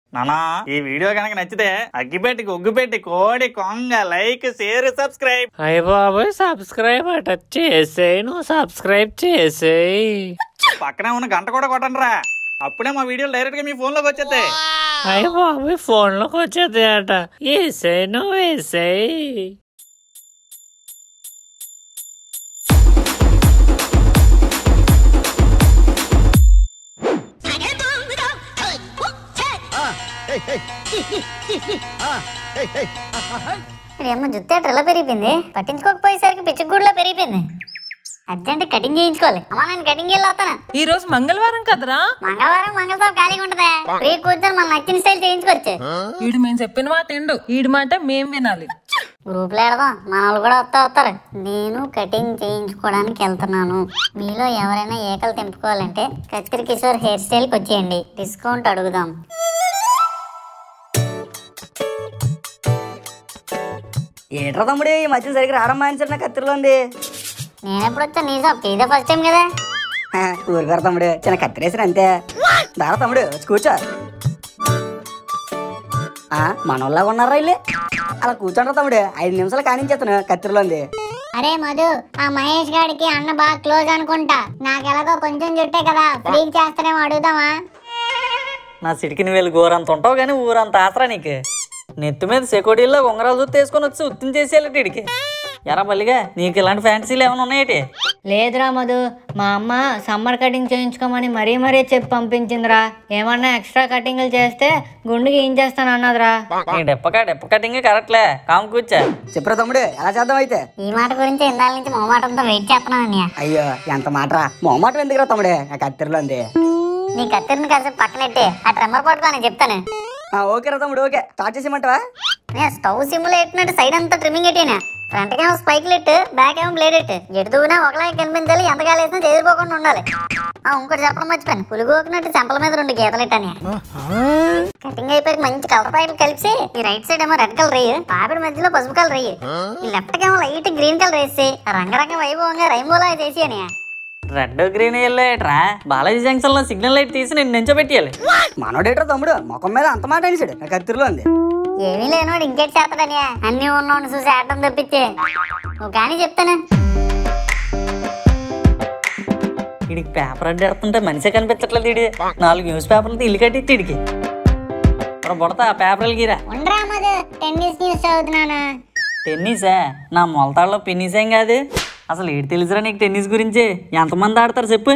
నానా ఈ వీడియో కనుక నచ్చితే అగ్గిపెట్టి ఒగ్గుపెట్టి కోడి కొంగ లైక్ షేర్ సబ్స్క్రైబ్ అయ్య బాబోయ్ సబ్స్క్రైబ్ అట చేసేయి నువ్వు సబ్స్క్రైబ్ చేసేయి పక్కనే ఉన్న గంట కూడా కొట్టండి రా అప్పుడే మా వీడియోలు డైరెక్ట్ గా మీ ఫోన్ లోకి వచ్చేస్తాయి అయ్య బాబోయ్ ఫోన్లోకి వచ్చేది అట వేసేయి నువ్వు వేసేయి ఏమో జుత్తే ట్రిల్ల పెరిగిపోయింది పట్టించుకోకపోయేసరికి పిచ్చుగూడులో పెరిగిపోయింది అర్జెంట్ కటింగ్ చేయించుకోవాలి అమ్మా నేను కటింగ్ వెళ్ళి వస్తాను ఈ రోజు మంగళవారం కదరా మంగళవారం మంగళవారం ఖాళీగా ఉంటదా ఫ్రీ కూర్చొని మన నచ్చిన స్టైల్ చేయించుకోవచ్చు ఈడు మేము చెప్పిన మాట ఎండు ఈడి మాట మేం వినాలి గ్రూప్ లో వెళదాం మన వాళ్ళు కూడా వస్తా వస్తారు నేను కటింగ్ చేయించుకోవడానికి వెళ్తున్నాను మీలో ఎవరైనా ఏకలు తెంపుకోవాలంటే కత్తిరి కిషోర్ హెయిర్ స్టైల్కి వచ్చేయండి డిస్కౌంట్ అడుగుదాం ఏట్రా తమ్ముడు ఈ మధ్య సరిగ్గా రావడం మానేసారు నా కత్తిరిలో ఉంది నేను ఎప్పుడు వచ్చా నీ షాప్కి ఇదే ఫస్ట్ టైం కదా హా, ఊరుగారు తమ్ముడు చిన్న కత్తిరేసారు అంతే దారా తమ్ముడు వచ్చి కూర్చో ఆ, మనోళ్ళగా ఉన్నారా ఇల్లు అలా కూర్చోండి తమ్ముడు ఐదు నిమిషాలు కానించేస్తాను కత్తిరిలో ఉంది అరే మధు ఆ మహేష్ గాడికి అన్న బాగా క్లోజ్ అనుకుంటా నాకు ఎలాగో కొంచెం చుట్టే కదా ఫ్రీ చేస్తానేమో అడుగుదామా నా సిటికిని వెళ్ళి గోరంత ఉంటావు కానీ ఊరంత ఆసరా నీకు నెత్తి మీద సెకోడీల్లో ఉంగరాలు చూసి తీసుకొని వచ్చి ఉత్తిని చేసేయాలి వీడికి ఎరా బల్లిగా నీకు ఇలాంటి ఫ్యాంటసీలు ఏమైనా ఉన్నాయేటి లేదురా మధు మా అమ్మ సమ్మర్ కటింగ్ చేయించుకోమని మరీ మరీ చెప్పి పంపించిందిరా ఏమన్నా ఎక్స్ట్రా కటింగ్లు చేస్తే గుండు గీయించేస్తాను అన్నదిరా నీ డెప్పక డెప్ప కటింగ్ కరెక్ట్లే కాము కూర్చా చెప్పురా తమ్ముడు ఎలా చేద్దాం అయితే ఈ మాట గురించి ఇందాల నుంచి మొహమాటంతో వెయిట్ చేస్తున్నాను అన్నయ్య అయ్యో ఎంత మాటరా మొహమాటం ఎందుకురా తమ్ముడే ఆ కత్తిరిలో ఉంది నీ కత్తిరిని కాసేపు పక్కనెట్టి ఆ ట్రెమ్మర్ పట్టుకో నేను చెప్తాను ఆ, ఓకేరా తమ్ముడు ఓకే స్టార్ట్ చేసేయమంటావా నేను స్టవ్ సిమ్లో ఎట్టినట్టు సైడ్ అంతా ట్రిమ్మింగ్ ఎట్టినా ఫ్రంట్ ఏమో స్పైక్ లెట్ బ్యాక్ ఏమో బ్లేడ్ ఎట్టు ఎటు దూనా ఒకలాగే కనిపించాలి ఎంత కాలేసినా చెదిరిపోకుండా ఉండాలి ఆ ఇంకోటి చెప్పడం మర్చిపోయాను పులుగోకినట్టు చెంపల మీద రెండు గీతలు ఇట్టాను కటింగ్ అయిపోయి మంచి కలర్ ప్యాకెట్ కలిసి ఈ రైట్ సైడ్ ఏమో రెడ్ కలర్ రేయి పాపిడి మధ్యలో పసుపు కలర్ రేయి ఈ లెఫ్ట్ ఏమో లైట్ గ్రీన్ కలర్ వేసి రంగరంగ వైభవంగా రైంబోలా చేసి అని రెడ్ గ్రీన్ వెళ్ళేట్రా బాలాజీ జంక్షన్ లో సిగ్నల్ లైట్ తీసి నేను నించోబెట్టాలి మనోడేట్రా తమ్ముడు ముఖం మీద అంత మాట అనేసాడు నా కత్తిరిలో ఉంది ఏమీ లేనోడు ఇంకేటి చేస్తాడని అన్ని ఉన్నోడు చూసి ఆడటం తప్పించే నువ్వు కానీ చెప్తాను వీడికి పేపర్ అడ్డు ఎడుతుంటే మనిషే కనిపించట్లేదు వీడి నాలుగు న్యూస్ పేపర్లతో ఇల్లు కట్టిట్టి వీడికి మరి బుడతా ఆ పేపర్లు గీరా ఉండరా మధు టెన్నిస్ న్యూస్ చదువుతున్నాను టెన్నిసా నా మొలతాడులో పెన్నిస్ ఏం కాదు అసలు ఏడు తెలుసురా నీకు టెన్నిస్ గురించి ఎంతమంది ఆడతారు చెప్పు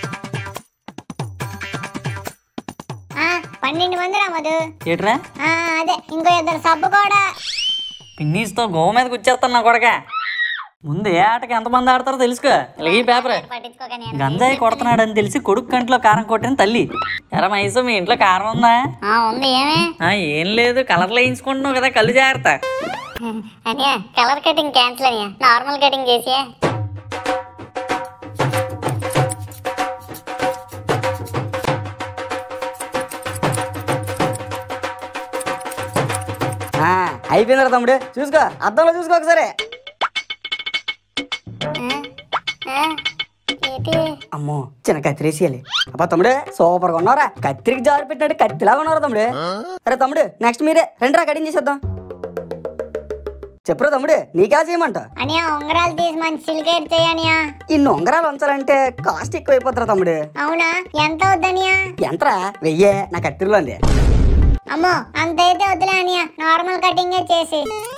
ఆ, పన్నెండు మంది రా మధు ఏట్రా ఆ, అదే ఇంకో ఇద్దరు సబ్బు కూడా పిన్నీస్తో గోవ మీద కూర్చేస్తాను నా కొడక ముందు ఏ ఆటకి ఎంతమంది ఆడతారో తెలుసుకో ఇలాగ ఈ పేపర్ పట్టించుకోకని గంజాయి కొడుతున్నాడని తెలిసి కొడుకు కంట్లో కారం కొట్టిన తల్లి ఎరా మైసు మీ ఇంట్లో కారం ఉందా ఆ, ఉంది ఏమే ఆ, ఏం లేదు కలర్లు వేయించుకుంటున్నావు కదా కళ్ళు జాగ్రత్త అనియా కలర్ కటింగ్ క్యాన్సిల్ అనియా నార్మల్ కటింగ్ చేసి ఆ, అయిపోయిందిరా తమ్ముడు చూసుకో అద్దంలో చూసుకో ఒకసారి ఏంటి అమ్మో చిన్న కత్తిరేసేయాలి అబ్బా తమ్ముడు సూపర్ గా ఉన్నారా కత్తిరికి జారి పెట్టినట్టు కత్తిలాగా ఉన్నారా తమ్ముడు అరే తమ్ముడు నెక్స్ట్ మీరే రెండురా కటింగ్ చేసేద్దాం చెప్పురా తమ్ముడు నీకా చేయమంట అనియా ఉంగరాలు తీసి మంచి సిలికేట్ చేయనియా ఇన్ని ఉంగరాలు ఉంచాలంటే కాస్ట్ ఎక్కువ అయిపోతారా తమ్ముడు అవునా ఎంత అవుద్దనియా ఎంతరా వెయ్యే నా కత్తిరిలో ఉంది అమ్మో అంత అయితే వద్దులే అనియా నార్మల్ కటింగే చేసి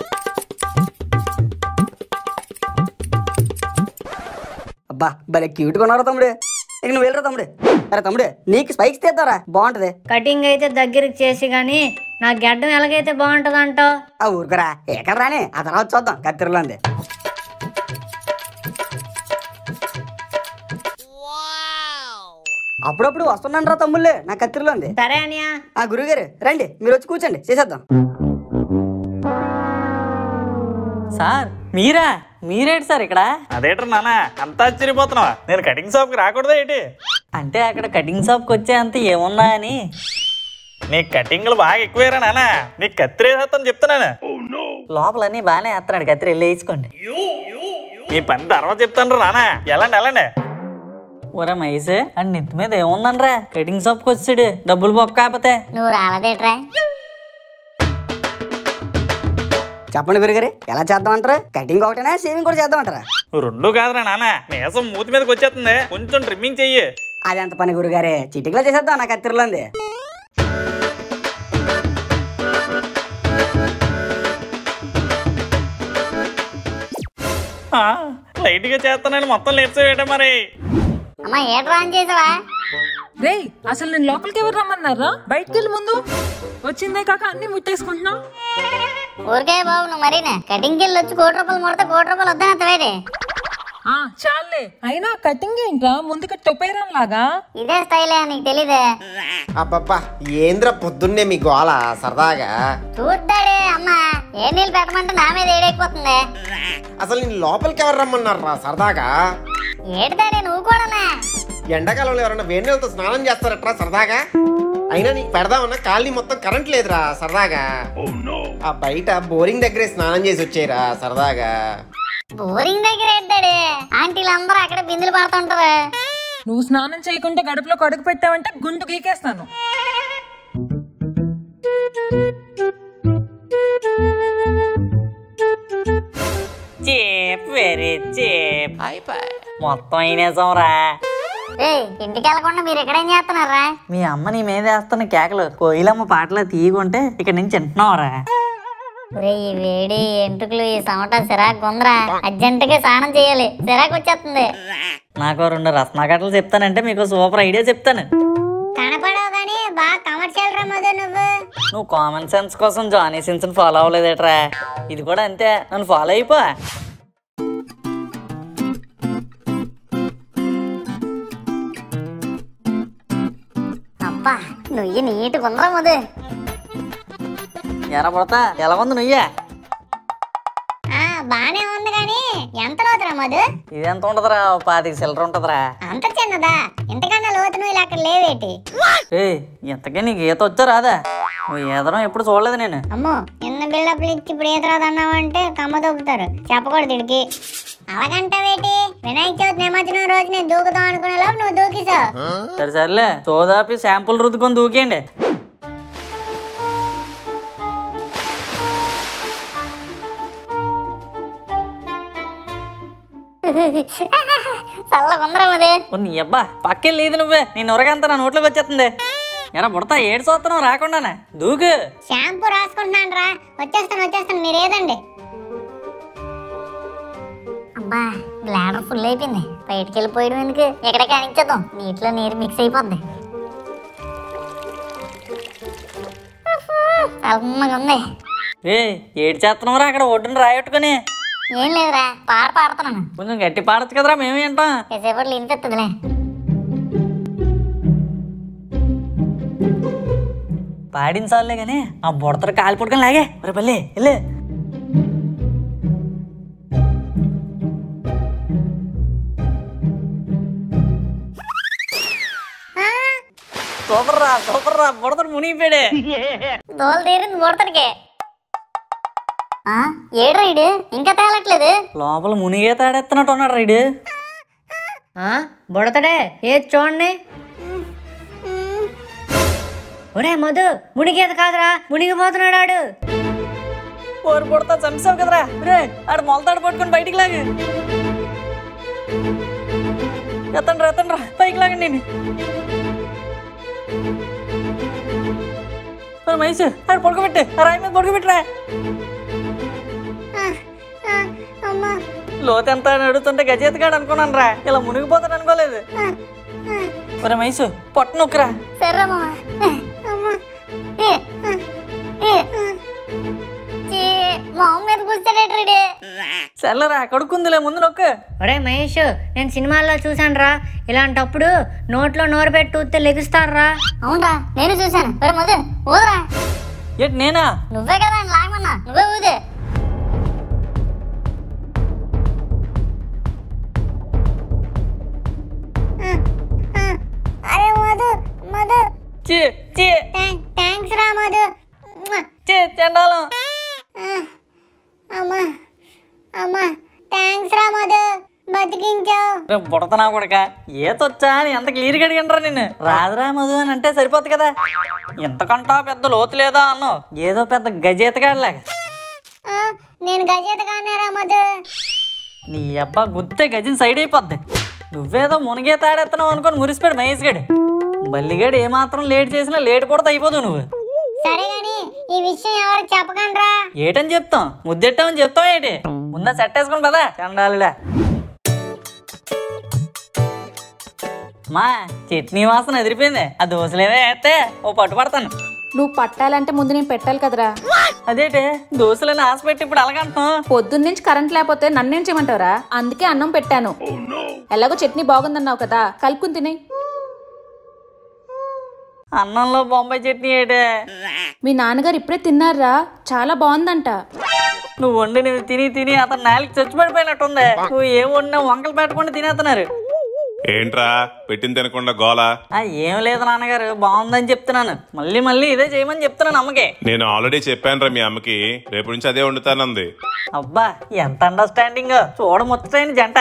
అబ్బా భలే క్యూట్ గా ఉన్నారా తమ్ముడు ఇక నువ్వు వెళ్ళరా తమ్ముడు అరే తమ్ముడు నీకు స్పైక్స్ తీద్దారా బాగుంటది కటింగ్ అయితే దగ్గరికి చేసి కానీ నా గడ్డం ఎలాగైతే బాగుంటుంది అంటావు ఆ ఊరుకురా ఎక్కడ రాని ఆ తర్వాత చూద్దాం కత్తిరిలో ఉంది అప్పుడప్పుడు వస్తున్నాను రా తమ్ముళ్ళే నా కత్తిరిలో ఉంది సరే అనియా ఆ గురుగారు రండి మీరు వచ్చి కూర్చోండి చేసేద్దాం సార్ మీరా మీరేంటి సార్ ఇక్కడ అదేంటారు నాన్న అంత ఆశ్చర్యపోతున్నావా నేను కటింగ్ షాప్ కి రాకూడదా ఏంటి అంటే అక్కడ కటింగ్ షాప్కి వచ్చే అంత ఏమున్నా అని నీ కటింగ్లు బాగా ఎక్కువేరా నాన్న నీకు కత్తిరేసేస్తాను చెప్తున్నాను లోపలన్నీ బాగానే వేస్తున్నాడు కత్తిరి వెళ్ళి వేయించుకోండి మీ పని తర్వాత చెప్తాను నాన్న ఎలాండి ఎలాండి ఒరే మైసే అండ్ నెత్తి మీద ఏముందనరా కటింగ్ షాప్కి వచ్చాడు డబ్బులు బొక్క కాకపోతే నువ్వు రాలేదేట్రా చెప్పండి గురుగారు ఎలా చేద్దామంటారా కటింగ్ ఒకటేనా షేవింగ్ కూడా చేద్దామంటారా రెండు కాదురా నాన్న మేసం మూతి మీదకి వచ్చేస్తుంది కొంచెం ట్రిమ్మింగ్ చెయ్యి అది ఎంత పని గురుగారే చిటికలో చేసేద్దాం నా కత్తిరిలో ఉంది ఆ, లైట్ గా చేస్తానని మొత్తం లేపేట మరి అమ్మా ఏట్రా అని చేసావా రేయ్ అసలు నేను లోపలికి ఎవరు రమ్మన్నారా బయటికి వెళ్ళి ముందు వచ్చిందే కాక అన్ని ముట్టేసుకుంటున్నావు ఊరికే బాబు నువ్వు మరీనా కటింగ్కి వెళ్ళి వచ్చి కోటి రూపాయలు ముడితే కోటి రూపాయలు వద్దని అత్తవేటి ఆ చాలే అయినా కటింగ్ ఏంట్రా ముందుకి టొపేరం లాగా ఇదే స్టైలే నీకు తెలీదే అబ్బబ్బా ఏంద్ర పొద్దున్నే మీ గోల సరదాగా చూడ్డాడే అమ్మా ఏ నీళ్ళు పెట్టమంటే నా మీద ఏడైపోతుంది అసలు నేను లోపలికి ఎవరు రమ్మన్నారా సరదాగా ఏడుతాడే నువ్వు కూడానా ఎండాకాలంలో ఎవరైనా వేడి నీళ్ళతో స్నానం చేస్తారట్రా సరదాగా అయినా నీకు పెడదామన్నా కాలనీ మొత్తం కరెంట్ లేదురా సరదాగా ఆ బయట బోరింగ్ దగ్గరే స్నానం చేసి వచ్చేరా సరదాగా బోరింగ్ దగ్గర ఏడ్డాడే ఆంటీలు అందరూ అక్కడ బిందులు పడుతుంటారు నువ్వు స్నానం చేయకుండా గడుపులో కడుగు పెట్టావంటే గుండు గీకేస్తాను చీప్ వెరీ చీప్ మొత్తం అయినేసాం రా ఏయ్ ఇంటికి వెళ్ళకుండా మీరు ఎక్కడేం చేస్తున్నారా మీ అమ్మ నీ మీద వేస్తున్న కేకలు కోయిలమ్మ పాటలు తీయకుంటే ఇక్కడ నుంచి వింటున్నావురా ఒరే ఈ వేడి ఎంట్రుకలు ఈ సమట సిరాకు ఉందిరా అర్జెంట్ గా స్నానం చేయాలి సిరాకు వచ్చేస్తుంది నాకు రెండు రత్నాకట్టలు చెప్తానంటే మీకు సూపర్ ఐడియా చెప్తాను కనపడవు కానీ బాగా కమర్షియల్ రా మధు నువ్వు నువ్వు కామన్ సెన్స్ కోసం జానీ సెన్స్ ఫాలో అవ్వలేదేట్రా ఇది కూడా అంతే నన్ను ఫాలో అయిపో అబ్బా నువ్వు నీట్గా ఉందిరా మధు ఎరా పడతా ఎలా ఉంది నువ్వే ఆ బానే ఉంది కానీ ఎంత లోతురా మధు ఇది ఎంత ఉంటదిరా ఓ పాతిక చిల్లర ఉంటదిరా అంత చిన్నదా ఇంతకన్నా లోతు నువ్వు ఇలా అక్కడ లేవేటి ఏ ఇంతకీ నీకు ఈత వచ్చా రాదా నువ్వు ఈదరం ఎప్పుడు చూడలేదు నేను అమ్మో నిన్న బిల్డప్లు ఇచ్చి ఇప్పుడు ఈత రాదన్నావంటే కమ్మ దొబ్బుతారు చెప్పకూడదు ఇడికి అలాగంటావేటి వినాయక చవితి నిమజ్జనం రోజు నేను దూకుదాం అనుకునే లోపు నువ్వు దూకిసావు సరే సర్లే సోదాపి శాంపుల్ రుద్దుకొని దూకేయండి చల్లగుందరా మధు ఓ నీ అబ్బా పక్కెళ్ళి లేదు నువ్వే నేను ఉరగంతా నా నోట్లోకి వచ్చేస్తుంది ఎరా బుడతా ఏడు చూస్తున్నావు రాకుండానే దూకు షాంపూ రాసుకుంటున్నాను రా వచ్చేస్తాను వచ్చేస్తాను మీరు ఏదండి అబ్బా బ్లాడర్ ఫుల్ అయిపోయింది బయటికి వెళ్ళిపోయడం ఎందుకు ఎక్కడ కానిచ్చేద్దాం నీటిలో నీరు మిక్స్ అయిపోద్ది అమ్మగా ఉంది ఏ ఏడు చేస్తున్నావురా అక్కడ ఒడ్డున రాయట్టుకొని ఏం లేదురా పాట పాడుతున్నాను కొంచెం గట్టి పాడచ్చు కదరా మేము వింటాం కాసేపట్లో ఇంతెత్తుదిలే పాడించాలే గానీ ఆ బుడతలు కాలు పట్టుకొని లాగే ఒరే పల్లె వెళ్ళే సూపర్ రా సూపర్ రా బుడతలు మునిగిపోయాడే దోలు తీరింది ముడతడికి ఏడు రైడు ఇంకా తేలట్లేదు లోపల మునిగే తాడెత్తనట్టు ఉన్నాడు రైడు ఆ, బుడతడే ఏది చూడండి ఒరే మధు మునిగేది కాదురా మునిగిపోతున్నాడు ఆడు ఓరు బుడతా చంపావు కదరా రే ఆడు మొలతాడు పట్టుకొని బయటికి లాగు ఎత్తండి ఎత్తండి రా పైకి లాగండి నేను మరి మైసు ఆడు పడుకోబెట్టు ఆ రాయి మీద పడుకోబెట్టురా లోతు ఎంత అని అడుగుతుంటే గజెత్తుగాడు అనుకున్నాను రా ఇలా మునిగిపోతాడు అనుకోలేదు మరి మైసు పొట్ట నొక్కురా సరే మామ అమ్మా. ఏ, ఏ, చీ, మొహం మీద కూర్చోడేటి రైడు సర్లేరా కడుక్కుందిలే ముందు నొక్కు ఒరే మహేష్ నేను సినిమాల్లో చూసాను రా ఇలాంటప్పుడు నోట్లో నోరు పెట్టి ఊస్తే లెగుస్తారా అవునరా నేను చూశాను ఒరే మధు ఊదరా ఏంటి నేనా నువ్వే కదా ఆయన లాగమన్నా నువ్వే ఊదే అరే మధు మధు చీ చీ థ్యాంక్స్ రా మధు చీ చండాలం అమ్మా అమ్మా థ్యాంక్స్ రా మధు బతికించావు రే బుడతనా కొడక ఈతొచ్చా అని ఎంత క్లియర్గా అడిగినరా నిన్ను రాదురా మధు అని అంటే సరిపోద్ది కదా ఇంతకంటా పెద్ద లోతు లేదా అన్నావు ఏదో పెద్ద గజేతగాడలాగా ఆ, నేను గజేత కానేరా మధు నీ అబ్బా గుత్తే గజిని సైడ్ అయిపోద్ది నువ్వేదో మునిగే తాడెత్తనావు అనుకొని మురిసిపోయాడు మహేష్ గడు బల్లిగాడు ఏమాత్రం లేట్ చేసినా లేట్ కూడా అయిపోదు నువ్వు సరే గాని ఈ విషయం ఎవరికి చెప్పకండ్రా ఏటని చెప్తాం ముద్దెట్టామని చెప్తాం ఏంటి ముందా సెట్ వేసుకుని పదా చండాలుడా మా చట్నీ వాసన ఎదిరిపోయింది ఆ దోశలేవే వేస్తే ఓ పట్టు పడతాను నువ్వు పట్టాలంటే ముందు నేను పెట్టాలి కదరా అదేటే దోశలని ఆశ పెట్టి ఇప్పుడు అలాగంటున్నావు పొద్దున్న నుంచి కరెంట్ లేకపోతే నన్నేం చేయమంటావరా అందుకే అన్నం పెట్టాను ఎలాగో చట్నీ బాగుందన్నావు కదా కలుపుకుని తినే అన్నంలో బొంబాయి చట్నీ ఏటే మీ నాన్నగారు ఇప్పుడే తిన్నారా చాలా బాగుందంట నువ్వు వండి నువ్వు తిని తిని అతను నాలుగు చచ్చిపడిపోయినట్టుంది నువ్వు ఏం వండినా వంకలు పెట్టకుండా తినేస్తున్నారు ఏంట్రా పెట్టింది తినకుండా గోల ఆ, ఏం లేదు నాన్నగారు బాగుందని చెప్తున్నాను మళ్ళీ మళ్ళీ ఇదే చేయమని చెప్తున్నాను అమ్మకి నేను ఆల్రెడీ చెప్పానురా మీ అమ్మకి రేపు నుంచి అదే వండుతానంది అబ్బా ఎంత అండర్స్టాండింగ్ చూడముచ్చటైన జంట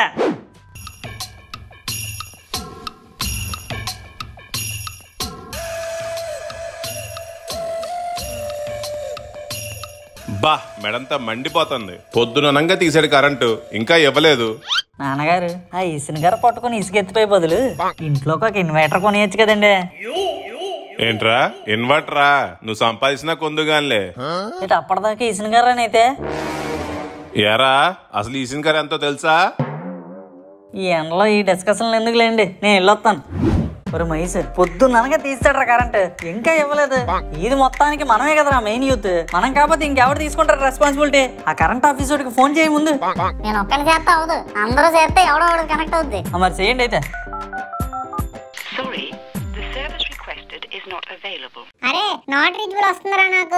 బా మెడంతా మండిపోతుంది పొద్దుననంగా తీసాడు కరెంటు ఇంకా ఇవ్వలేదు నాన్నగారు ఆ ఇసునగారు పట్టుకొని ఇసుకెత్తిపోయి బదులు ఇంట్లోకి ఒక ఇన్వర్టర్ కొనియచ్చు కదండి ఏంట్రా ఇన్వర్టరా నువ్వు సంపాదించినా కొందుగానిలే ఇటు అప్పటిదాకా ఇసునగారు అని అయితే ఎరా అసలు ఈ సినిమా ఎంతో తెలుసా ఈ ఎండలో ఈ డిస్కషన్లు ఎందుకులేండి నేను వెళ్ళొస్తాను ఒక మహేష్ పొద్దున్ననగా తీస్తాడ్రా కరెంట్ ఇంకా ఇవ్వలేదు ఇది మొత్తానికి మనమే కదరా మెయిన్ యూత్ మనం కాకపోతే ఇంకెవరు తీసుకుంటారు రెస్పాన్సిబిలిటీ ఆ కరెంట్ ఆఫీసర్కి ఫోన్ చేయ ముందు నేను ఒక్కని చేస్తే అవదు అందరూ చేస్తే ఎవడో ఒకడు కనెక్ట్ అవుద్ది ఆ, మరి చేయండి అయితే Sorry, the service requested is not available. అరే నాట్ రీచబుల్ వస్తుందిరా నాకు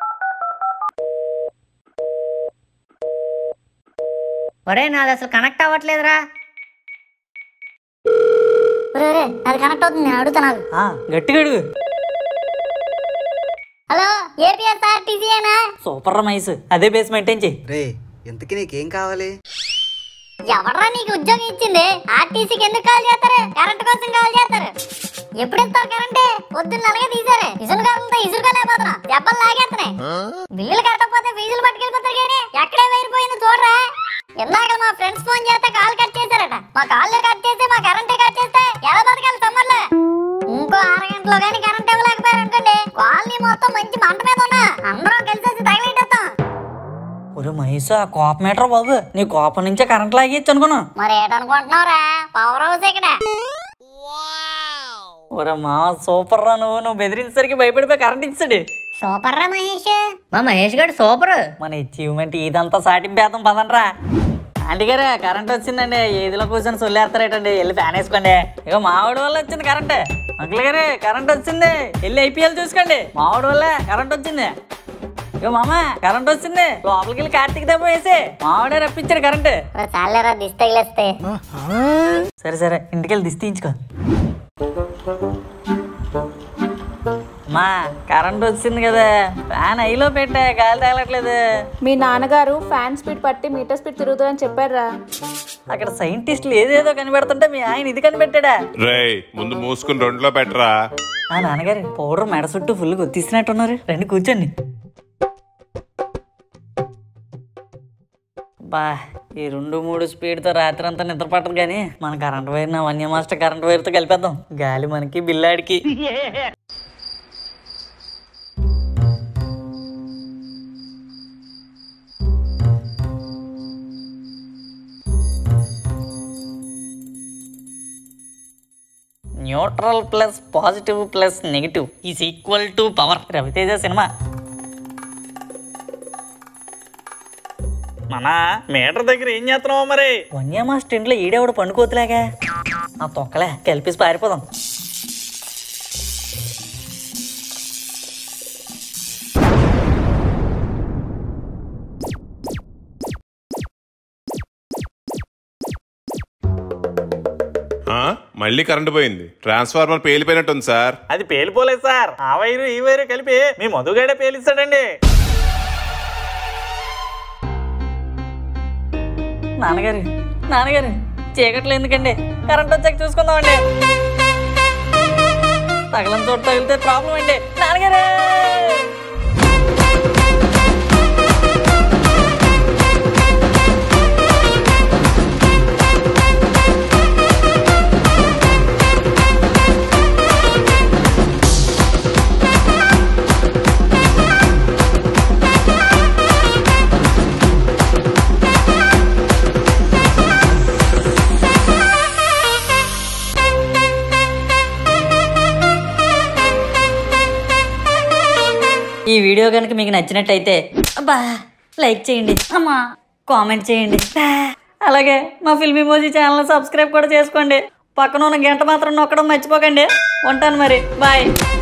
ఒరే నాది అసలు కనెక్ట్ అవ్వట్లేదురా ఒరే, ఒరే, అది కనెక్ట్ అవుతుంది నేను అడుగుతా నాకు ఆ, గట్టిగా అడుగు హలో ఏపీఎస్ ఆర్టీసీయేనా సూపర్ రా మహేష్ అదే బేస్ మెయింటైన్ చేయి రే ఇంతకీ నీకేం కావాలి ఎవడరా నీకు ఉద్యోగం ఇచ్చింది ఆర్టీసీకి ఎందుకు కాల్ చేస్తారు కరెంట్ కోసం కాల్ చేస్తారు ఎప్పుడు ఇస్తారు కరెంటే పొద్దున్న అలాగే తీసారు ఇసులు కాలంతో ఇసురుకోలేకపోతున్నా దెబ్బలు లాగేస్తున్నాయి బిల్లులు కట్టకపోతే ఫీజులు పట్టుకెళ్ళిపోతారు కానీ ఎక్కడే వేరిపోయింది చూడరా ఇందాక మా ఫ్రెండ్స్ ఫోన్ చేస్తే కాల్ కట్ చేశారట మా కాల్ కట్ చేస్తే మా కరెంటే కట్ చేస్తే ఎలా బతకాలి సమ్మర్ లో ఇంకో అరగంటలో కానీ కరెంట్ ఇవ్వలేకపోయారు అనుకోండి కాలనీ మొత్తం మంచి మంట మీద ఉన్నా అందరం కలిసి వచ్చి తగిలేటేస్తాం ఒరే మహేష్ ఆ కోప మీటర్ బాబు నీ కోపం నుంచే కరెంట్ లాగేయచ్చు అనుకున్నా మరి ఏటనుకుంటున్నావురా పవర్ హౌస్ ఇక్కడ ఒరే మా సూపర్ రా నువ్వు నువ్వు బెదిరించేసరికి భయపడిపోయి కరెంట్ ఇచ్చాడు సూపర్ రా మహేష్ మా మహేష్ గారు సూపర్ మన అచీవ్మెంట్ ఇదంతా సాటింపేద్దాం పదండ్రా ఆంటీ గారు కరెంట్ వచ్చిందండి ఏదిలో కూర్చొని సొల్లేస్తారేటండి వెళ్ళి ఫ్యాన్ వేసుకోండి ఇక మావిడి వల్ల వచ్చింది కరెంట్ అంకుల్ గారు కరెంట్ వచ్చింది వెళ్ళి ఐపీఎల్ చూసుకోండి మావిడి వల్ల కరెంట్ వచ్చింది ఇక మామ కరెంట్ వచ్చింది లోపలికి వెళ్ళి కార్తీక్ దెబ్బ వేసి మావిడే రప్పించాడు కరెంట్ చాలేరా దిష్టి తగిలేస్తే సరే సరే ఇంటికి వెళ్ళి దిష్టి తీయించుకో మా కరెంట్ వచ్చింది కదా ఫ్యాన్ ఐలో పెట్టా గాలి తగలట్లేదు మీ నాన్నగారు ఫ్యాన్ స్పీడ్ పట్టి మీటర్ స్పీడ్ తిరుగుతుందని చెప్పారా అక్కడ సైంటిస్టులు ఏదేదో కనిపెడుతుంటే మీ ఆయన ఇది కనిపెట్టాడా రేయ్ ముందు మూసుకుని రెండులో పెట్టరా ఆ నాన్నగారు పౌడర్ మెడ చుట్టూ ఫుల్ గుర్తిస్తున్నట్టున్నారు రండి కూర్చోండి బా ఈ రెండు మూడు స్పీడ్తో రాత్రి అంతా నిద్ర పట్టదు కానీ మన కరెంట్ వైర్ నా వన్య మాస్టర్ కరెంట్ వైర్తో కలిపేద్దాం గాలి మనకి బిల్లాడికి neutral plus positive plus negative is equal to power Ravi Teja cinema మన మీటర్ దగ్గర ఏం చేస్తున్నావు మరి వన్య మాస్టర్ ఇంట్లో ఈడేవాడు పండుకోతులేగా ఆ తొక్కలే కలిపేసి పారిపోదాం ఆ? మళ్ళీ కరెంటు పోయింది ట్రాన్స్ఫార్మర్ పేలిపోయినట్టుంది సార్ అది పేలిపోలేదు సార్ ఆ వైరు ఈ వైరు కలిపి మీ మధుగాడే పేలిస్తాడండి నాన్నగారు నాన్నగారు చీకట్లు ఎందుకండి కరెంట్ వచ్చాక చూసుకుందామండి తగలని చోటు తగిలితే ప్రాబ్లం అండి నాన్నగారు ఈ వీడియో కనుక మీకు నచ్చినట్టయితే అబ్బా లైక్ చేయండి అమ్మా కామెంట్ చేయండి బా. అలాగే మా ఫిల్మీ మోజీ ఛానల్ సబ్స్క్రైబ్ కూడా చేసుకోండి పక్కన ఉన్న గంట మాత్రం నొక్కడం మర్చిపోకండి ఉంటాను మరి బాయ్